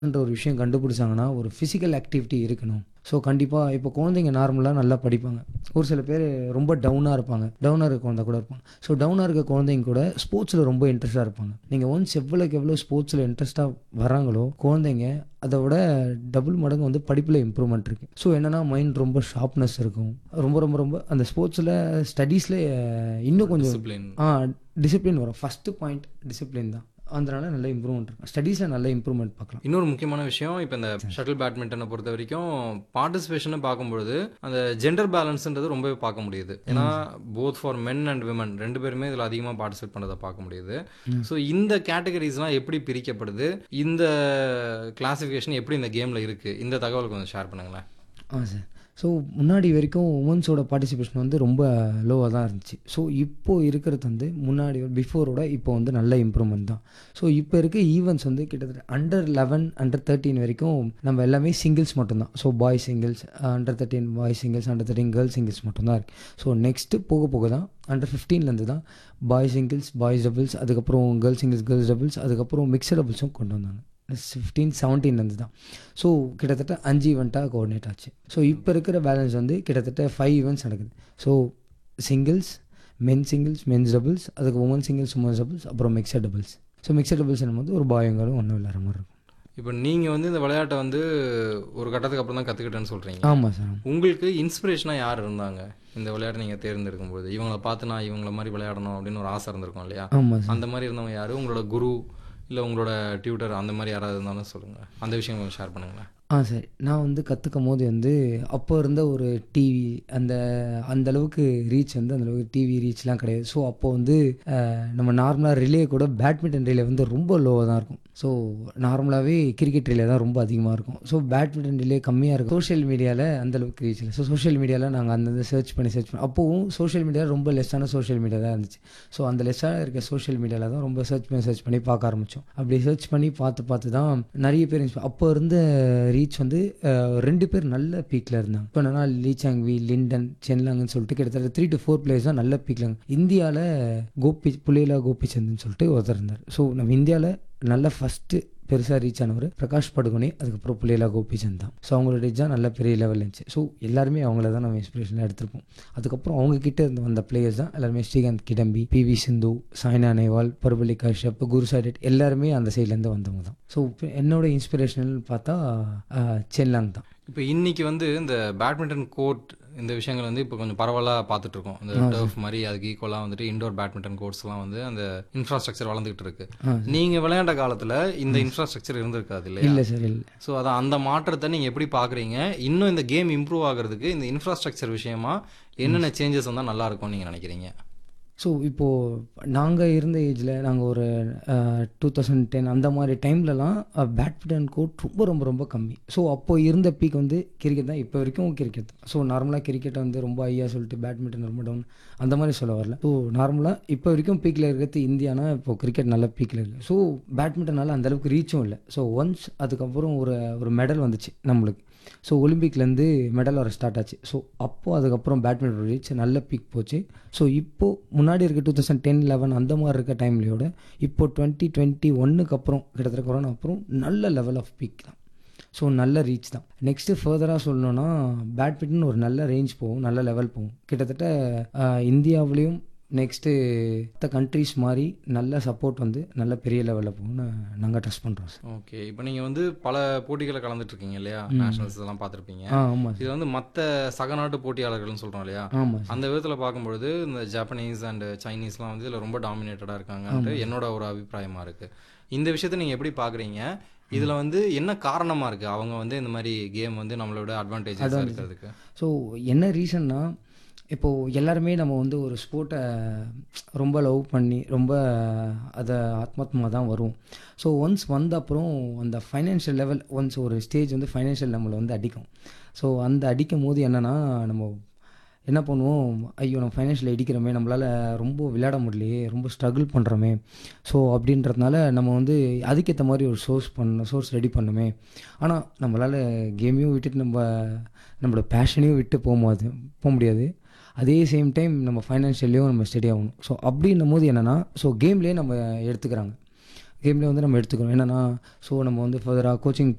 ன்ற ஒரு விஷயம் கண்டுபிடிச்சாங்கன்னா, ஒரு ஃபிசிக்கல் ஆக்டிவிட்டி இருக்கணும். ஸோ கண்டிப்பா இப்போ குழந்தைங்க நார்மலா நல்லா படிப்பாங்க. ஒரு சில பேரு ரொம்ப டவுனா இருப்பாங்க. டவுனா இருக்க குழந்தை கூட இருப்பாங்க. ஸோ டவுனா இருக்க குழந்தைங்க கூட ஸ்போர்ட்ஸ்ல ரொம்ப இன்ட்ரெஸ்ட்டா இருப்பாங்க. நீங்க ஒன்ஸ் எவ்வளோக்கு எவ்வளோ ஸ்போர்ட்ஸ்ல இன்ட்ரெஸ்ட்டா வராங்களோ, குழந்தைங்க அத விட டபுள் மடங்கு வந்து படிப்புல இம்ப்ரூவ்மெண்ட் இருக்கு. ஸோ என்னன்னா மைண்ட் ரொம்ப ஷார்ப்னஸ் இருக்கும். ரொம்ப ரொம்ப ரொம்ப அந்த ஸ்போர்ட்ஸ்ல ஸ்டடீஸ்ல இன்னும் கொஞ்சம் டிசிப்ளின் ஆ டிசிப்ளின் வரும். ஃபர்ஸ்ட்டு பாயிண்ட் டிசிப்ளின் தான். அதனால நல்ல இம்ப்ரூவ்மெண்ட் இருக்கும். ஸ்டடீஸ்ல நல்ல இம்ப்ரூவ்மெண்ட் பார்க்கலாம். இன்னொரு முக்கியமான விஷயம் இப்போ இந்த ஷட்டில் பேட்மிண்டனை பொறுத்த வரைக்கும் பார்ட்டிசிபேஷனை பார்க்கும்பொழுது அந்த ஜெண்டர் பேலன்ஸ்ன்றது ரொம்பவே பார்க்க முடியுது ஏன்னா both for men and women ரெண்டு பேருமே இதில் அதிகமாக பார்ட்டிசிபேட் பண்ணதை பார்க்க முடியுது ஸோ இந்த கேட்டகரிஸ்லாம் எப்படி பிரிக்கப்படுது இந்த கிளாசிஃபிகேஷன் எப்படி இந்த கேமில் இருக்குது இந்த தகவல் கொஞ்சம் ஷேர் பண்ணுங்களேன் ஆ சார். ஸோ முன்னாடி வரைக்கும் உமன்ஸோட பார்ட்டிசிபேஷன் வந்து ரொம்ப லோவா தான் இருந்துச்சு. ஸோ இப்போ இருக்கிறது வந்து முன்னாடி பிஃபோரோட இப்போ வந்து நல்ல இம்ப்ரூவ்மெண்ட் தான். ஸோ இப்போ இருக்க ஈவெண்ட்ஸ் வந்து கிட்டத்தட்ட அண்டர் 11, அண்டர் 13 வரைக்கும் நம்ம எல்லாமே சிங்கிள்ஸ் மட்டும்தான். So boys singles, under 13 boys singles, under 13 girls singles மட்டும்தான் இருக்கு. ஸோ நெக்ஸ்ட்டு போக போக தான் அண்டர் 15லேருந்து தான் பாய்ஸ் சிங்கிள்ஸ், பாய்ஸ் டபுள்ஸ், அதுக்கப்புறம் கேர்ள்ஸ் சிங்கிள்ஸ், கேர்ள்ஸ் டபுள்ஸ், அதுக்கப்புறம் மிக்சட் டபுள்ஸும் கொண்டு வந்தாங்க. 15, 17லேருந்து தான். ஸோ கிட்டத்தட்ட 5 ஈவெண்ட்டா கோஆர்டினேட் ஆச்சு. ஸோ இப்போ இருக்கிற பேலன்ஸ் வந்து கிட்டத்தட்ட 5 ஈவெண்ட்ஸ் நடக்குது. So singles, men singles, men's doubles, அதுக்கு உமன் சிங்கிள்ஸ், உமன்ஸ் டபுள்ஸ், அப்புறம் மிக்சட் டபுள்ஸ். ஸோ மிக்சட் டபுள்ஸ்ன்னும் போது ஒரு பாயும் கேர்ளும் ஒண்ணா விளையாடுற மாரி இருக்கும். இப்போ நீங்கள் வந்து இந்த விளையாட்டை வந்து ஒரு கட்டத்துக்கு அப்புறம் தான் கற்றுக்கிட்டேன்னு சொல்கிறீங்க ஆமா சார். உங்களுக்கு இன்ஸ்பிரேஷனாக யார் இருந்தாங்க இந்த விளையாட்டை நீங்கள் தேர்ந்தெடுக்கும் போது இவங்கள பார்த்து நான் இவங்கள மாதிரி விளையாடணும் அப்படின்னு ஒரு ஆசை இருந்திருக்கும் இல்லையா ஆமா சார். அந்த மாதிரி இருந்தவங்க யாரு உங்களோட குரு இல்லை உங்களோட டியூட்டர் அந்த மாதிரி யாராவது இருந்தாலும் சொல்லுங்கள் அந்த விஷயம் கொஞ்சம் ஷேர் பண்ணுங்களேன் ஆ சரி. நான் வந்து கத்துக்கும்போது வந்து அப்போ இருந்த ஒரு டிவி அந்த அந்த அளவுக்கு ரீச் வந்து அந்த அளவுக்கு டிவி ரீச்லாம் கிடையாது. ஸோ அப்போ வந்து அ நம்ம நார்மலா ரிலே கூட பேட்மிண்டன் ரிலே வந்து ரொம்ப லோவா தான் இருக்கும். ஸோ நார்மலாவே கிரிக்கெட் ரிலே தான் ரொம்ப அதிகமா இருக்கும். ஸோ பேட்மிண்டன் ரிலே கம்மியா இருக்கும். சோஷியல் மீடியால அந்த அளவுக்கு ரீச் இல்ல. ஸோ சோஷியல் மீடியால நாங்க அந்தந்த சர்ச் பண்ணி சர்ச் பண்ணி அப்பவும் சோஷியல் மீடியா ரொம்ப லெஸ்ஸான சோஷியல் மீடியா தான் இருந்துச்சு. ஸோ அந்த லெஸ்ஸா இருக்க சோஷியல் மீடியால தான் ரொம்ப சர்ச் பண்ணி சர்ச் பண்ணி பார்க்க ஆரம்பிச்சோம். அப்படி சர்ச் பண்ணி பார்த்து பார்த்து தான் நிறைய பேர் இன்ஸ்ப அப்போ இருந்த ரீச் வந்து அ 2 பேர் நல்ல பீக்ல இருந்தாங்க. இப்போ என்னன்னா லீ சாங்வி, லிண்டன், சென்லாங்னு சொல்லிட்டு கிட்டத்தட்ட 3 to 4 பிளேயர்ஸ் தான் நல்ல பீக்ல இருந்தாங்க. இந்தியால கோபி புலேலா கோபிச்சந்த்னு சொல்லிட்டு ஒருத்தர் இருந்தார். ஸோ நம்ம இந்தியால நல்ல ஃபர்ஸ்ட்டு பெருசா ரீச் ஆனவர் பிரகாஷ் படுகோனே, அதுக்கப்புறம் புலேலா கோபிச்சந்த் தான். ஸோ அவங்களோட ரீச் தான் நல்ல பெரிய லெவல்ல இருந்துச்சு. ஸோ எல்லாருமே அவங்கள தான் நம்ம இன்ஸ்பிரேஷனா எடுத்திருப்போம். அதுக்கப்புறம் அவங்க கிட்ட இருந்து வந்த பிளேயர்ஸ் தான் எல்லாருமே ஸ்ரீகாந்த் கிடம்பி, பி.வி. சிந்து, சாய்னா நேவால், பருபள்ளி கஷ்யப், குரு சாய்டட் எல்லாருமே அந்த சைட்லேருந்து வந்தவங்க தான். ஸோ என்னோட இன்ஸ்பிரேஷனல் பார்த்தா அ சென்லாங் தான். இப்போ இன்னைக்கு வந்து இந்த பேட்மிண்டன் கோர்ட் இந்த விஷயங்கள் வந்து இப்போ கொஞ்சம் பரவலாக பார்த்துட்டு இருக்கோம் இந்த டர்ஃப் மாதிரி அதுக்கு ஈக்குவலாக வந்துட்டு இண்டோர் பேட்மிண்டன் கோர்ட்ஸ்லாம் வந்து அந்த இன்ஃப்ராஸ்ட்ரக்சர் வளர்ந்துகிட்டு இருக்கு ஆ. நீங்கள் விளையாண்ட காலத்தில் இந்த இன்ஃப்ராஸ்ட்ரக்சர் இருந்திருக்காது இல்லையா இல்ல சார் இல்ல. ஸோ அதான் அந்த மாற்றத்தை நீங்கள் எப்படி பார்க்குறீங்க இன்னும் இந்த கேம் இம்ப்ரூவ் ஆகிறதுக்கு இந்த இன்ஃப்ராஸ்ட்ரக்சர் விஷயமா என்னென்ன சேஞ்சஸ் வந்தால் நல்லா இருக்கும்னு நீங்கள் நினைக்கிறீங்க ஸோ இப்போ நாங்க இருந்த ஏஜ்ல நாங்க ஒரு அ 2010 அந்த மாரி டைம்லலாம் அ பேட்மிண்டன் கோர்ட் ரொம்ப ரொம்ப ரொம்ப கம்மி. ஸோ அப்போ இருந்த பீக் வந்து கிரிக்கெட் தான். இப்போ வரைக்கும் கிரிக்கெட் தான். ஸோ நார்மலா கிரிக்கெட்ட வந்து ரொம்ப ஹையா சொல்லிட்டு பேட்மிண்டன் ரொம்ப டவுன் அந்த மாரி சொல்ல வரல. ஸோ நார்மலா இப்போ வரைக்கும் பீக்ல இருக்கிறது இந்தியானா இப்போ கிரிக்கெட் நல்ல பீக்ல இருக்கு. ஸோ பேட்மிண்டனால அந்த அளவுக்கு ரீச்சும் இல்ல. ஸோ ஒன்ஸ் அதுக்கப்புறம் ஒரு ஒரு மெடல் வந்துச்சு நம்மளுக்கு. ஸோ ஒலிம்பிக்லேருந்து மெடல் வர ஸ்டார்ட் ஆச்சு. ஸோ அப்போ அதுக்கப்புறம் பேட்மிண்டன் ரீச் நல்ல பீக் போச்சு. ஸோ இப்போ முன்னாடி இருக்க 2010, 11 அந்த மாரி இருக்க டைம்லயோட இப்போ 2021க்கு அப்புறம் கிட்டத்தட்ட கொரோனா அப்புறம் நல்ல லெவல் ஆஃப் பீக் தான். ஸோ நல்ல ரீச் தான். நெக்ஸ்ட்டு ஃபர்தரா சொல்லணும்னா பேட்மிண்டன் ஒரு நல்ல ரேஞ்ச் போகும். நல்ல லெவல் போகும். கிட்டத்தட்ட அ இந்தியாவிலயும் நெக்ஸ்ட்டு மத்த கண்ட்ரீஸ் மாரி நல்ல சப்போர்ட் வந்து நல்ல பெரிய லெவல்ல போகும்னு நாங்க ட்ரஸ்ட் பண்றோம் சார். ஓகே இப்போ நீங்கள் வந்து பல போட்டிகளில் கலந்துட்டு இருக்கீங்க இல்லையா நேஷனல்ஸ் இதெல்லாம் பார்த்துருப்பீங்க ஆ ஆமா சார். இது வந்து மற்ற சகநாட்டு போட்டியாளர்கள்னு சொல்கிறோம் இல்லையா ஆமா சார். அந்த விதத்தில் பார்க்கும்பொழுது இந்த ஜப்பானீஸ் அண்ட் சைனீஸ்லாம் வந்து இதில் ரொம்ப டாமினேட்டடாக இருக்காங்கன்ட்டு என்னோட ஒரு அபிப்பிராயமாக இருக்குது இந்த விஷயத்தை நீங்கள் எப்படி பார்க்குறீங்க இதில் வந்து என்ன காரணமாக இருக்குது அவங்க வந்து இந்த மாதிரி கேம் வந்து நம்மளோட அட்வான்டேஜஸாக இருக்கிறதுக்கு ஸோ என்ன ரீசன்னா இப்போ எல்லாருமே நம்ம வந்து ஒரு ஸ்போர்ட்டை ரொம்ப லவ் பண்ணி ரொம்ப அதை ஆத்மாத்மா தான் வருவோம். ஸோ ஒன்ஸ் வந்த அப்புறம் அந்த ஃபைனான்ஷியல் லெவல் ஒன்ஸ் ஒரு ஸ்டேஜ் வந்து ஃபைனான்ஷியல் நம்மளை வந்து அடிக்கும். ஸோ அந்த அடிக்கும்போது என்னன்னா நம்ம என்ன பண்ணுவோம் ஐயோ நம்ம ஃபைனான்ஷியல் அடிக்கிறோமே நம்மளால ரொம்ப விளையாட முடியலையே ரொம்ப ஸ்ட்ரகிள் பண்ணுறோமே ஸோ அப்படின்றதுனால நம்ம வந்து அதுக்கேற்ற மாதிரி ஒரு சோர்ஸ் பண்ண சோர்ஸ் ரெடி பண்ணுமே ஆனால் நம்மளால் கேமையும் விட்டுட்டு நம்ம நம்மளோட பேஷனையும் விட்டு போகாது போக முடியாது அதே சேம் டைம் நம்ம ஃபைனான்ஷியல்லையும் நம்ம ஸ்டடி ஆகணும் ஸோ அப்படின்னும் போது என்னென்னா ஸோ கேம்லேயே நம்ம எடுத்துக்கிறாங்க கேம்லேயே வந்து நம்ம எடுத்துக்கிறோம் என்னென்னா ஸோ நம்ம வந்து ஃபர்தராக கோச்சிங்